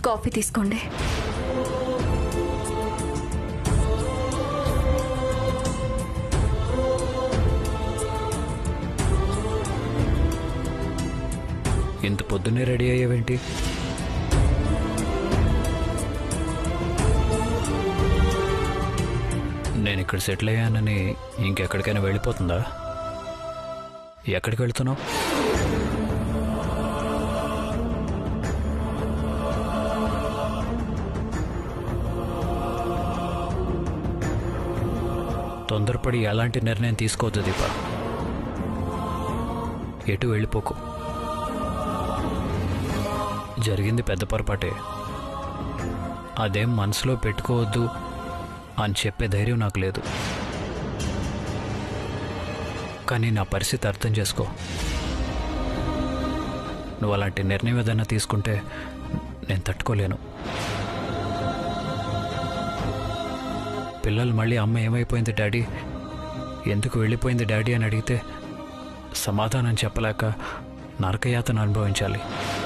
Coffee తీసుకోండి ఇంత పొద్దున్నే రెడీ అయ్యావేంటి నేను ఇక్కడ సెటిల్ అయ్యానని ఇంకెక్కడికైనా వెళ్ళిపోతుందా ఎక్కడికి వెళ్తున్నావు తొందరపడి ఎలాంటి నిర్ణయం తీసుకోవద్దు దీప ఎటు వెళ్ళిపోకు జరిగింది పెద్ద పొరపాటే అదేం మనసులో పెట్టుకోవద్దు అని చెప్పే ధైర్యం నాకు లేదు కానీ నా పరిస్థితి అర్థం చేసుకో నువ్వు అలాంటి నిర్ణయం ఏదైనా తీసుకుంటే నేను తట్టుకోలేను పిల్లలు మళ్ళీ అమ్మ ఏమైపోయింది డాడీ ఎందుకు వెళ్ళిపోయింది డాడీ అని అడిగితే సమాధానం చెప్పలేక నరకయాతను అనుభవించాలి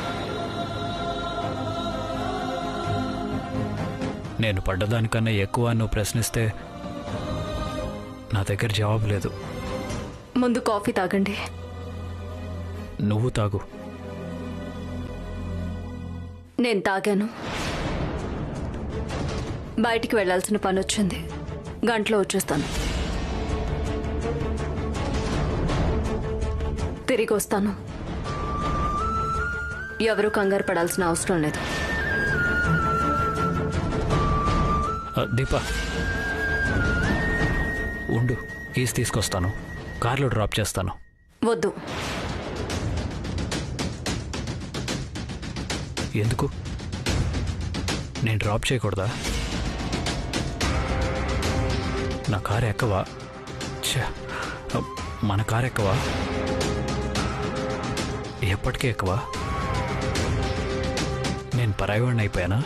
నేను పడ్డదానికన్నా ఎక్కువ నువ్వు ప్రశ్నిస్తే నా దగ్గర జవాబు లేదు ముందు కాఫీ తాగండి నువ్వు తాగు నేను తాగాను బయటికి వెళ్ళాల్సిన పని వచ్చింది గంటలో వచ్చేస్తాను తిరిగి వస్తాను ఎవరు కంగారు పడాల్సిన అవసరం లేదు ఆ, దీపా ఉండు కీస్ తీసుకొస్తాను కార్లో డ్రాప్ చేస్తాను వద్దు ఎందుకు నేను డ్రాప్ చేయకూడదా నా కారు ఎక్కవా ఛ, మన కారు ఎక్కవా ఎప్పటికీ ఎక్కవా నేను పరాయవాడిని అయిపోయానా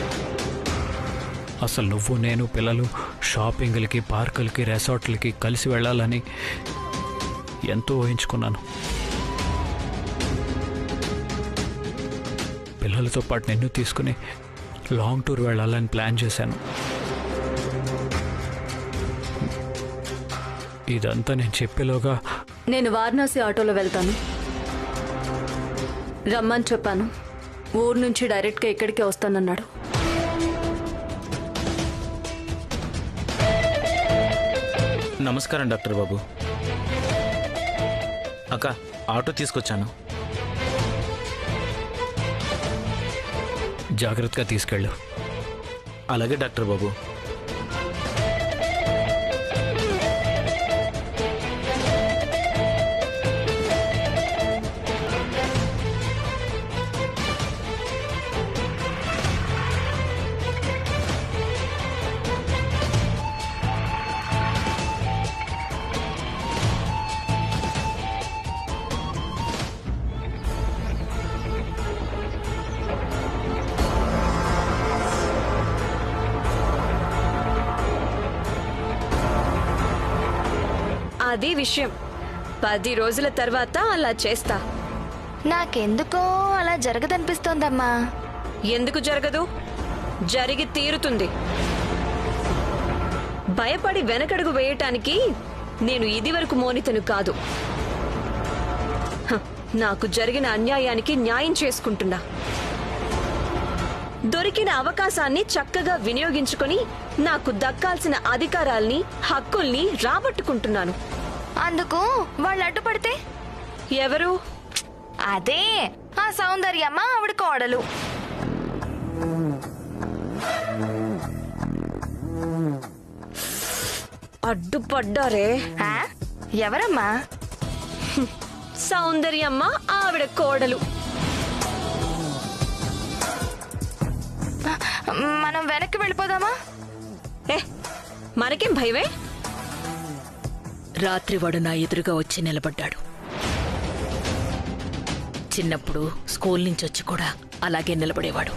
అసలు నువ్వు నేను పిల్లలు షాపింగ్లకి పార్కులకి రెసార్ట్లకి కలిసి వెళ్ళాలని ఎంతో ఊహించుకున్నాను పిల్లలతో పాటు నిన్ను తీసుకుని లాంగ్ టూర్ వెళ్ళాలని ప్లాన్ చేశాను ఇదంతా నేను చెప్పేలోగా నేను వారణాసి ఆటోలో వెళ్తాను రమ్మని చెప్పాను ఊరు నుంచి డైరెక్ట్గా ఇక్కడికే వస్తానన్నాడు నమస్కారం డాక్టర్ బాబు అక్క ఆటో తీసుకొచ్చాను జాగ్రత్తగా తీసుకెళ్ళు అలాగే డాక్టర్ బాబు అది విషయం పది రోజుల తర్వాత అలా చేస్తా నాకెందుకో అలా జరగదనిపిస్తోందమ్మా ఎందుకు జరగదు జరిగి తీరుతుంది భయపడి వెనకడుగు వేయటానికి నేను ఇదివరకు మోనితను కాదు హ, నాకు జరిగిన అన్యాయానికి న్యాయం చేసుకుంటున్నా దొరికిన అవకాశాన్ని చక్కగా వినియోగించుకొని నాకు దక్కాల్సిన అధికారాల్ని హక్కుల్ని రాబట్టుకుంటున్నాను అందుకు వాళ్ళు అడ్డుపడితే ఎవరు అదే ఆ సౌందర్యమ్మ ఆవిడ కోడలు అడ్డుపడ్డారే ఆ? ఎవరమ్మా సౌందర్యమ్మ ఆవిడ కోడలు మనం వెనక్కి వెళ్ళిపోదామా ఏ మనకేం భయమే రాత్రి వాడు నా ఎదురుగా వచ్చి నిలబడ్డాడు చిన్నప్పుడు స్కూల్ నుంచి వచ్చి కూడా అలాగే నిలబడేవాడు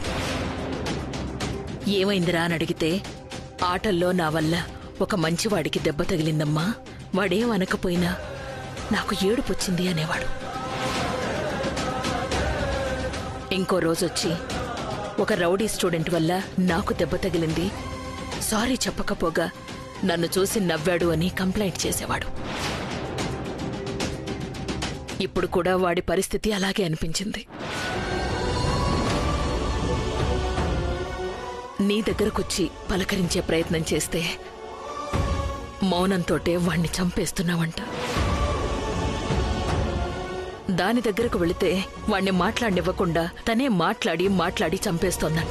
ఏమైందిరా అని అడిగితే ఆటల్లో నా వల్ల ఒక మంచివాడికి దెబ్బ తగిలిందమ్మా వాడేం అనకపోయినా నాకు ఏడుపొచ్చింది అనేవాడు ఇంకో రోజొచ్చి ఒక రౌడీ స్టూడెంట్ వల్ల నాకు దెబ్బ తగిలింది సారీ చెప్పకపోగా నన్ను చూసి నవ్వాడు అని కంప్లైంట్ చేసేవాడు ఇప్పుడు కూడా వాడి పరిస్థితి అలాగే అనిపించింది నీ దగ్గరకొచ్చి పలకరించే ప్రయత్నం చేస్తే మౌనంతోటే వాణ్ణి చంపేస్తున్నావంట దాని దగ్గరకు వెళితే వాణ్ణి మాట్లాడనివ్వకుండా తనే మాట్లాడి మాట్లాడి చంపేస్తోందంట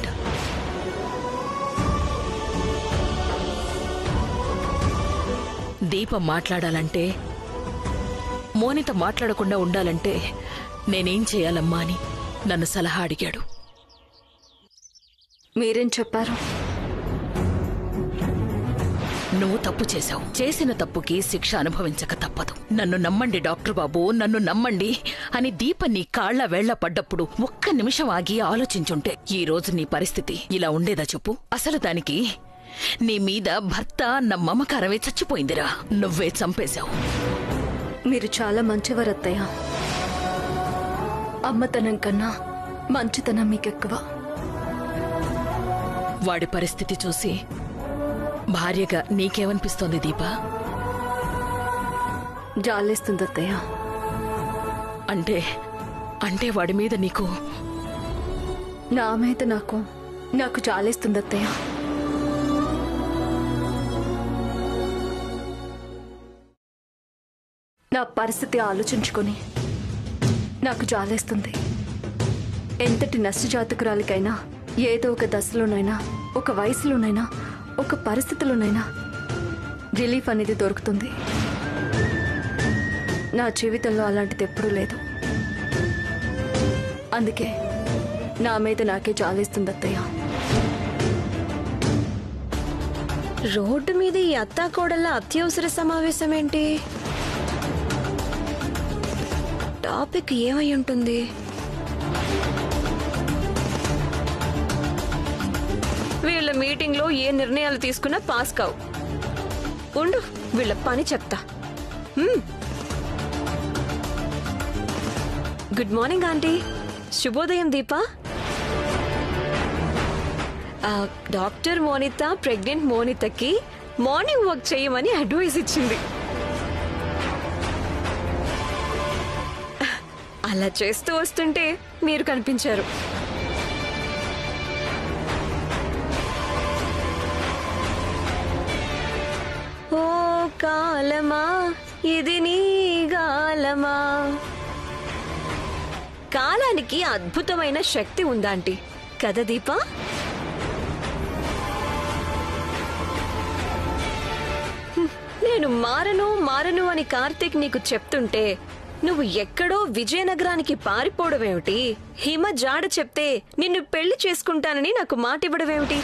దీప మాట్లాడాలంటే మోనిత మాట్లాడకుండా ఉండాలంటే నేనేం చేయాలమ్మా అని నన్ను సలహా అడిగాడు మీరేం చెప్పారు నువ్వు తప్పు చేశావు చేసిన తప్పుకి శిక్ష అనుభవించక తప్పదు నన్ను నమ్మండి డాక్టర్ బాబు నన్ను నమ్మండి అని దీప నీ కాళ్ల వేళ్ల పడ్డప్పుడు ఒక్క నిమిషం ఆగి ఆలోచించుంటే ఈ రోజు నీ పరిస్థితి ఇలా ఉండేదా చెప్పు అసలు దానికి నీ మీద భర్త అన్న మమకారమే చచ్చిపోయిందిరా నువ్వే చంపేశావు మీరు చాలా మంచివారు అత్తయ్య అమ్మతనం కన్నా మంచితనం మీకెక్కువ వాడి పరిస్థితి చూసి భార్యగా నీకేమనిపిస్తోంది దీపా జాలేస్తుంది అత్తయ్య అంటే అంటే వాడి మీద నీకు నా మీద నాకు నాకు జాలేస్తుంది అత్తయ్య నా పరిస్థితి ఆలోచించుకొని నాకు జాలేస్తుంది ఎంతటి నష్టజాతకురాలికైనా ఏదో ఒక దశలోనైనా ఒక వయసులోనైనా ఒక పరిస్థితిలోనైనా రిలీఫ్ అనేది దొరుకుతుంది నా జీవితంలో అలాంటిది ఎప్పుడూ లేదు అందుకే నా మీద నాకే జాలేస్తుంది అత్తయ్య రోడ్డు మీద ఈ అత్తాకోడళ్ళ అత్యవసర సమావేశం ఏంటి టాపిక్ ఏమై ఉంటుంది వీళ్ళ మీటింగ్ లో ఏ నిర్ణయాలు తీసుకున్నా పాస్ కావు ఉండు వీళ్ళ పని చెప్తా హ్మ్. గుడ్ మార్నింగ్ ఆంటీ శుభోదయం దీపా ఆ, డాక్టర్ మోనిత ప్రెగ్నెంట్ మోనితకి మార్నింగ్ వాక్ చేయమని అడ్వైస్ ఇచ్చింది అలా చేస్తూ వస్తుంటే మీరు కనిపించారు ఓ కాలమా ఇది నీ గాలమా కాలానికి అద్భుతమైన శక్తి ఉందాంటీ కదా దీపా నేను మారను మారను అని కార్తీక్ నీకు చెప్తుంటే నువ్వు ఎక్కడో విజయనగరానికి పారిపోవడమేమిటి హిమ జాడ చెప్తే నిన్ను పెళ్లి చేసుకుంటానని నాకు మాట ఇవ్వడమేమిటి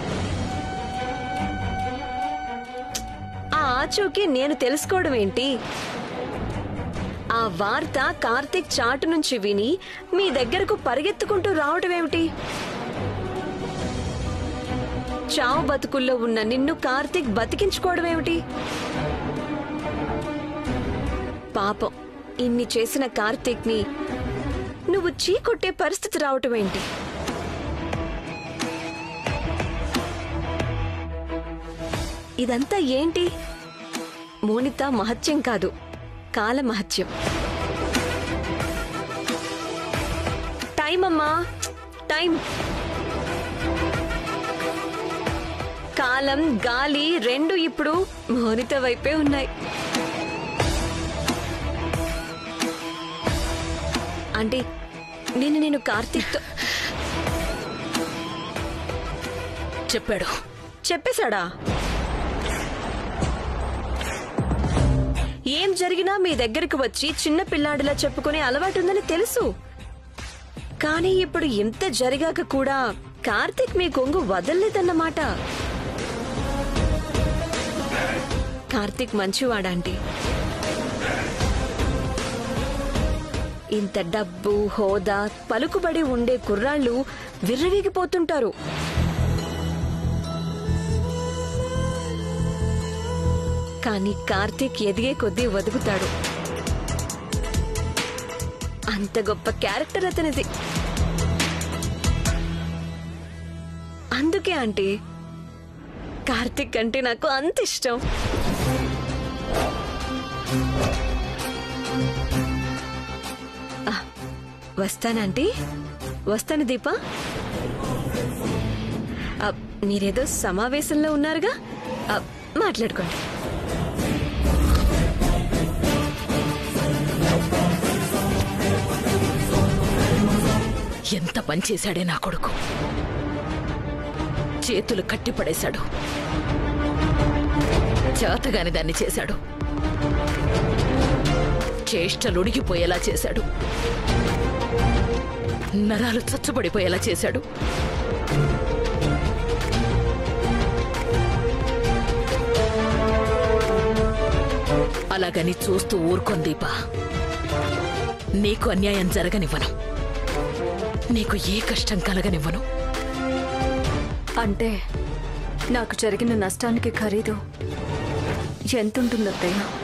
ఆ ఆచూకీ నేను తెలుసుకోవడం ఏంటి ఆ వార్త కార్తీక్ చాటు నుంచి విని మీ దగ్గరకు పరిగెత్తుకుంటూ రావడం ఏమిటి చావు బతుకుల్లో ఉన్న నిన్ను కార్తీక్ బతికించుకోవడం ఏమిటి పాపం ఇన్ని చేసిన కార్తీక్ ని నువ్వు చీకొట్టే పరిస్థితి రావటం ఏంటి ఇదంతా ఏంటి మోనిత మహత్యం కాదు కాల మహత్యం టైం అమ్మా టైం కాలం గాలి రెండు ఇప్పుడు మోనిత వైపే ఉన్నాయి అంటే నేను నేను కార్తీక్తో చెప్పాడు చెప్పేశాడా ఏం జరిగినా మీ దగ్గరికి వచ్చి చిన్న పిల్లాడిలా చెప్పుకునే అలవాటు ఉందని తెలుసు కానీ ఇప్పుడు ఇంత జరిగాక కూడా కార్తీక్ మీ కొంగు వదలలేదన్నమాట కార్తీక్ మంచివాడంటీ ఇంత డబ్బు హోదా పలుకుబడి ఉండే కుర్రాళ్ళు విర్రవీగిపోతుంటారు కానీ కార్తీక్ ఎదిగే కొద్దీ వదుగుతాడు అంత గొప్ప క్యారెక్టర్ అతనిది అందుకే ఆంటీ కార్తిక్ అంటే నాకు అంత ఇష్టం ఆ, వస్తానంటీ వస్తాను దీపా ఆ, మీరేదో సమావేశంలో ఉన్నారుగా ఆ, మాట్లాడుకోండి ఎంత పనిచేశాడే నా కొడుకు చేతులు కట్టిపడేశాడు చేతగాని దాన్ని చేశాడు చేష్టలుడిగిపోయేలా చేశాడు నరాలు చచ్చుబడిపోయేలా చేశాడు అలాగని చూస్తూ ఊరుకోంది దీపా నీకు అన్యాయం జరగనివ్వను నీకు ఏ కష్టం కలగనివ్వను అంటే నాకు జరిగిన నష్టానికి ఖరీదు ఎంతుంటుందత్తయ్య